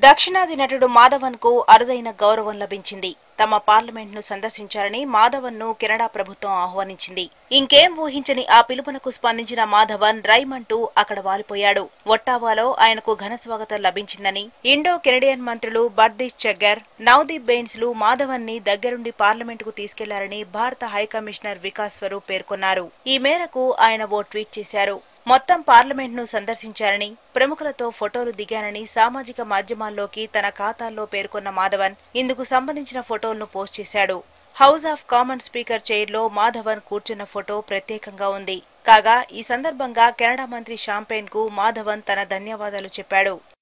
దక్షిణాది నటుడు మాధవన్ కు అరుదైన గౌరవం లభించింది తమ పార్లమెంట్ ను సందర్శించారని మాధవన్ ను కెనడా ప్రభుత్వం ఆహ్వానించింది ఇంకేం ఊహించని ఆ పిలుపునకు స్పందించిన మాధవన్ రైమంటూ అక్కడ వాలిపోయాడు ఒట్టావాలో ఆయనకు ఘన స్వాగతం లభించిందని ఇండో కెనడియన్ మంత్రులు బర్దీష్ చెగ్గర్ నవదీప్ బెయిన్స్ లు మాధవన్ ని దగ్గరుండి పార్లమెంటుకు తీసుకెళ్లారని భారత హైకమిషనర్ వికాస్ స్వరూప్ పేర్కొన్నారు ఈ మేరకు ఆయన ఓ ట్వీట్ చేశారు మొత్తం పార్లమెంట్ ను సందర్శించారని ప్రముఖులతో ఫోటోలు దిగానని సామాజిక మాధ్యమాల్లోకి తన ఖాతాల్లో పేర్కొన్న మాధవన్ ఇందుకు సంబంధించిన ఫోటోలను పోస్ట్ చేశాడు హౌస్ ఆఫ్ కామన్ స్పీకర్ చైర్లో మాధవన్ కూర్చున్న ఫోటో ప్రత్యేకంగా ఉంది కాగా ఈ సందర్భంగా కెనడా మంత్రి షాంపేన్ కు మాధవన్ తన ధన్యవాదాలు చెప్పాడు